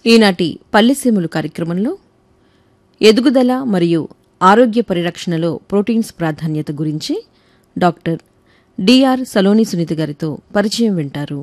ఈనాటి పల్లెసీములు కార్యక్రమంలో ఎదుగుదల మరియు ఆరోగ్య పరిరక్షణలో ప్రోటీన్స్ ప్రాధాన్యత గురించి డాక్టర్ డిఆర్ సలోని సునీత గారితో పరిచయం వింటారు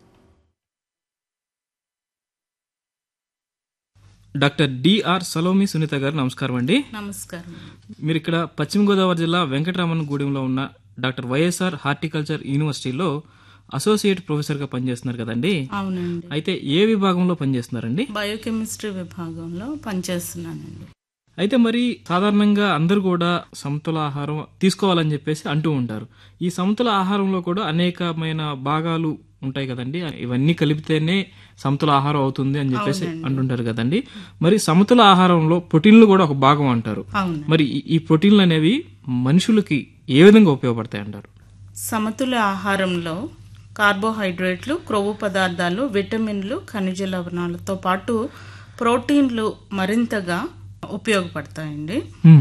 డాక్టర్ డిఆర్ సలోమి సునీత గారు నమస్కారం అండి నమస్కారం మీరు ఇక్కడ పశ్చిమ గోదావరి జిల్లా వెంకటరామన్ గూడెంలో ఉన్న డాక్టర్ వైఎస్ఆర్ హార్టికల్చర్ యూనివర్సిటీలో అసోసియేట్ ప్రొఫెసర్గా పనిచేస్తున్నారు కదండి అవునండి అయితే ఏ విభాగంలో పనిచేస్తున్నారండి బయోకెమిస్ట్రీ విభాగంలో పనిచేస్తున్నానండి అయితే మరి సాధారణంగా అందరూ కూడా సమతుల ఆహారం తీసుకోవాలని చెప్పేసి అంటూ ఉంటారు ఈ సమతుల ఆహారంలో కూడా అనేకమైన భాగాలు ఉంటాయి కదండి ఇవన్నీ కలిపితేనే సమతుల ఆహారం అవుతుంది అని చెప్పేసి అంటుంటారు కదండి మరి సమతుల ఆహారంలో ప్రోటీన్లు కూడా ఒక భాగం అంటారు అవును మరి ఈ- ఈ ప్రోటీన్లు అనేవి మనుషులకి ఏ విధంగా ఉపయోగపడతాయి అంటారు సమతుల ఆహారంలో కార్బోహైడ్రేట్లు క్రొవ్వు పదార్థాలు విటమిన్లు ఖనిజ లవణాలతో పాటు ప్రోటీన్లు మరింతగా ఉపయోగపడతాయండి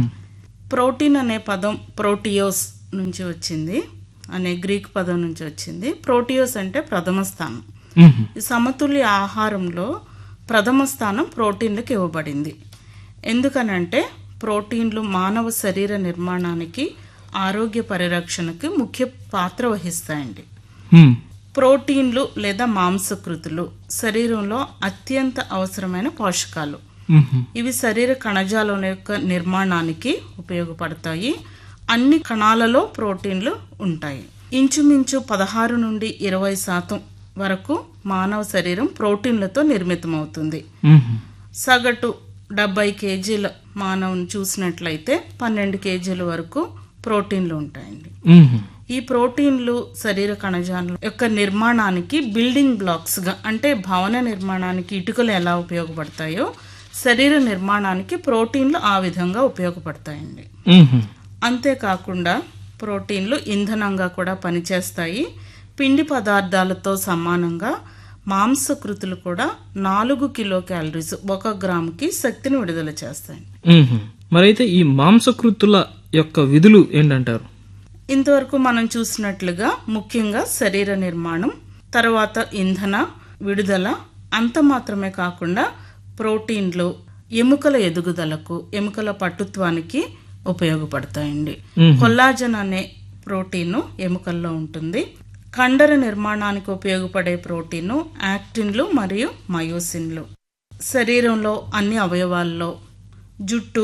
ప్రోటీన్ అనే పదం ప్రోటియోస్ నుంచి వచ్చింది అనే గ్రీక్ పదం నుంచి వచ్చింది ప్రోటియోస్ అంటే ప్రథమ స్థానం మ్మ్. ఈ సమతుల్య ఆహారంలో ప్రథమ స్థానం ప్రోటీన్లకు ఇవ్వబడింది ఎందుకనంటే ప్రోటీన్లు మానవ శరీర నిర్మాణానికి ఆరోగ్య పరిరక్షణకి ముఖ్య పాత్ర వహిస్తాయండి మ్మ్. ప్రోటీన్లు లేదా మాంసకృతులు శరీరంలో అత్యంత అవసరమైన పోషకాలు మ్మ్. ఇవి శరీర కణజాలం యొక్క నిర్మాణానికి ఉపయోగపడతాయి అన్ని కణాలలో ప్రోటీన్లు ఉంటాయి ఇంచుమించు పదహారు నుండి ఇరవై శాతం వరకు మానవ శరీరం ప్రోటీన్లతో నిర్మితమవుతుంది మ్మ్. సగటు డెబ్బై కేజీల మానవుని చూసినట్లయితే పన్నెండు కేజీల వరకు ప్రోటీన్లు ఉంటాయండి మ్మ్. ఈ ప్రోటీన్లు శరీర కణజాలం యొక్క నిర్మాణానికి బిల్డింగ్ బ్లాక్స్ గా అంటే భవన నిర్మాణానికి ఇటుకలు ఎలా ఉపయోగపడతాయో శరీర నిర్మాణానికి ప్రోటీన్లు ఆ విధంగా ఉపయోగపడతాయండి మ్మ్. అంతేకాకుండా ప్రోటీన్లు ఇంధనంగా కూడా పనిచేస్తాయి పిండి పదార్థాలతో సమానంగా మాంసకృతులు కూడా నాలుగు కిలో క్యాలరీస్ ఒక గ్రాముకి శక్తిని విడుదల చేస్తాయి మ్మ్. మరైతే ఈ మాంసకృతుల యొక్క విధులు ఏంటంటారు ఇంతవరకు మనం చూసినట్లుగా ముఖ్యంగా శరీర నిర్మాణం తర్వాత ఇంధన విడుదల అంత మాత్రమే కాకుండా ప్రోటీన్లు ఎముకల ఎదుగుదలకు ఎముకల పట్టుత్వానికి ఉపయోగపడతాయండి కొల్లాజన్ అనే ప్రోటీన్ ఎముకల్లో ఉంటుంది కండర నిర్మాణానికి ఉపయోగపడే ప్రోటీను యాక్టిన్లు మరియు మయోసిన్లు శరీరంలో అన్ని అవయవాల్లో జుట్టు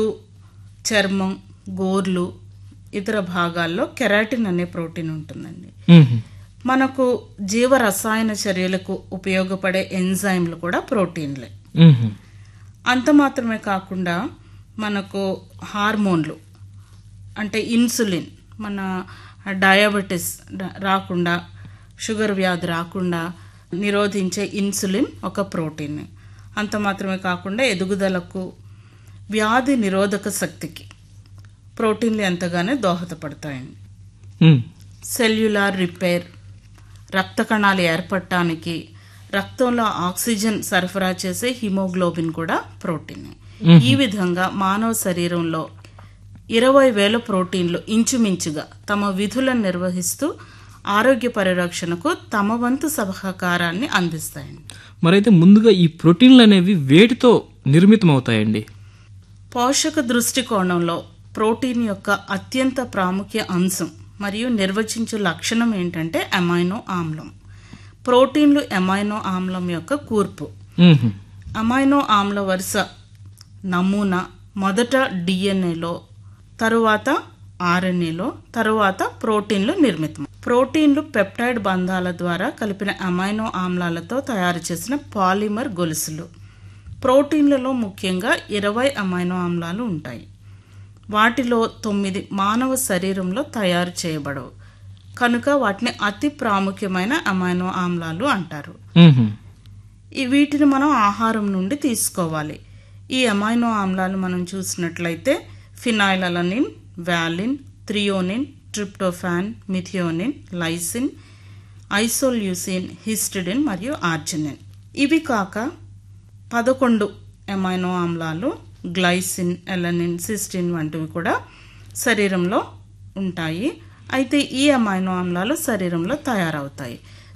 చర్మం గోర్లు ఇతర భాగాల్లో కెరాటిన్ అనే ప్రోటీన్ ఉంటుందండి మ్మ్. మనకు జీవ రసాయన చర్యలకు ఉపయోగపడే ఎంజైమ్లు కూడా ప్రోటీన్లే మ్మ్. అంత మాత్రమే కాకుండా మనకు హార్మోన్లు అంటే ఇన్సులిన్ మన డయాబెటిస్ రా- రాకుండా షుగర్ వ్యాధి రాకుండా నిరోధించే ఇన్సులిన్ ఒక ప్రోటీన్ అంత మాత్రమే కాకుండా ఎదుగుదలకు వ్యాధి నిరోధక శక్తికి ప్రోటీన్లు ఎంతగానో దోహదపడతాయండి మ్మ్. సెల్యులార్ రిపేర్ రక్త కణాలు ఏర్పడటానికి రక్తంలో ఆక్సిజన్ సరఫరా చేసే హిమోగ్లోబిన్ కూడా ప్రోటీన్ ఈ విధంగా మానవ శరీరంలో ఇరవై వేల ప్రోటీన్లు ఇంచుమించుగా తమ విధులను నిర్వహిస్తూ ఆరోగ్య పరిరక్షణకు తమ వంతు సహకారాన్ని అందిస్తాయండి మరైతే ముందుగా ఈ ప్రోటీన్లు అనేవి వేటితో నిర్మితం అవుతాయండి పోషక దృష్టికోణంలో ప్రోటీన్ యొక్క అత్యంత ప్రాముఖ్య అంశం మరియు నిర్వచించు లక్షణం ఏంటంటే అమైనో ఆమ్లం ప్రోటీన్లు అమైనో ఆమ్లం యొక్క కూర్పు మ్మ్. అమైనో ఆమ్ల వరుస నమూనా మొదట డిఎన్ఏలో తరువాత ఆర్ఎన్ఏలో తరువాత ప్రోటీన్లు నిర్మితం ప్రోటీన్లు పెప్టైడ్ బంధాల ద్వారా కలిపిన అమైనో ఆమ్లాలతో తయారు చేసిన పాలిమర్ గొలుసులు ప్రోటీన్లలో ముఖ్యంగా ఇరవై అమైనో ఆమ్లాలు ఉంటాయి వాటిలో తొమ్మిది మానవ శరీరంలో తయారు చేయబడవు కనుక వాటిని అతి ప్రాముఖ్యమైన అమైనో ఆమ్లాలు అంటారు మ్మ్. ఈ వీటిని మనం ఆహారం నుండి తీసుకోవాలి ఈ అమైనో ఆమ్లాలు మనం చూసినట్లయితే phenylalanine valine threonine tryptophan methionine lysine isoleucine histidine మరియు ఆర్జినిన్ ఇవి కాక పదకొండు అమైనో ఆమ్లాలు గ్లైసిన్ ఎలనిన్ సిస్టిన్ వంటివి కూడా శరీరంలో ఉంటాయి అయితే ఈ అమైనో ఆమ్లాలు శరీరంలో తయారవుతాయి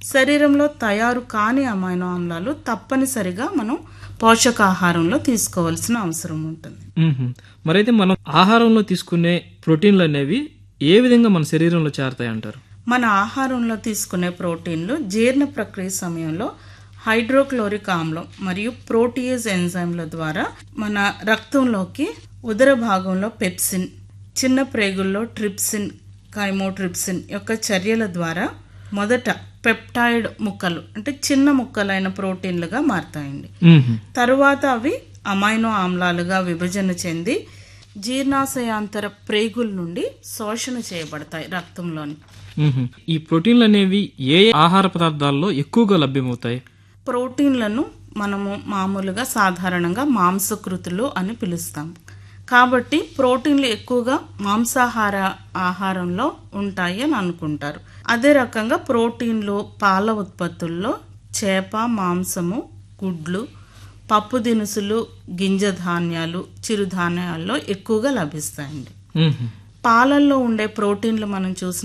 శరీరంలో తయారు కాని అమైనో ఆమ్లాలు తప్పనిసరిగా మనం పోషకాహారంలో తీసుకోవాల్సిన అవసరం ఉంటుంది మ్మ్హ. మరైతే మనం ఆహారంలో తీసుకునే ప్రోటీన్లు అనేవి ఏ విధంగా మన శరీరంలో చేరతాయి అంటారు మన ఆహారంలో తీసుకునే ప్రోటీన్లు జీర్ణ ప్రక్రియ సమయంలో హైడ్రోక్లోరిక్ ఆమ్లం మరియు ప్రోటీయేజ్ ఎంజైమ్ల ద్వారా మన రక్తంలోకి ఉదర భాగంలో పెప్సిన్ చిన్న ప్రేగుల్లో ట్రిప్సిన్ కైమోట్రిప్సిన్ యొక్క చర్యల ద్వారా మొదట పెప్టైడ్ ముక్కలు అంటే చిన్న ముక్కలైన ప్రోటీన్లుగా మారతాయండి మ్మ్హ. తరువాత అవి అమైనో ఆమ్లాలుగా విభజన చెంది జీర్ణాశయాంతర ప్రేగుల నుండి శోషణ చేయబడతాయి రక్తంలోని మ్మ్హ. ఈ ప్రోటీన్లు అనేవి ఏ ఏ ఆహార పదార్థాల్లో ఎక్కువగా లభ్యమవుతాయి ప్రోటీన్లను మనము మామూలుగా సాధారణంగా మాంసకృతులు అని పిలుస్తాం కాబట్టి ప్రోటీన్లు ఎక్కువగా మాంసాహార ఆహారంలో ఉంటాయి అని అనుకుంటారు అదే రకంగా ప్రోటీన్లు పాల ఉత్పత్తుల్లో చేప మాంసము గుడ్లు పప్పు దినుసులు గింజ ధాన్యాలు చిరుధాన్యాల్లో ఎక్కువగా లభిస్తాయండి మ్మ్హ. పాలల్లో ఉండే ప్రోటీన్లు మనం చూసిన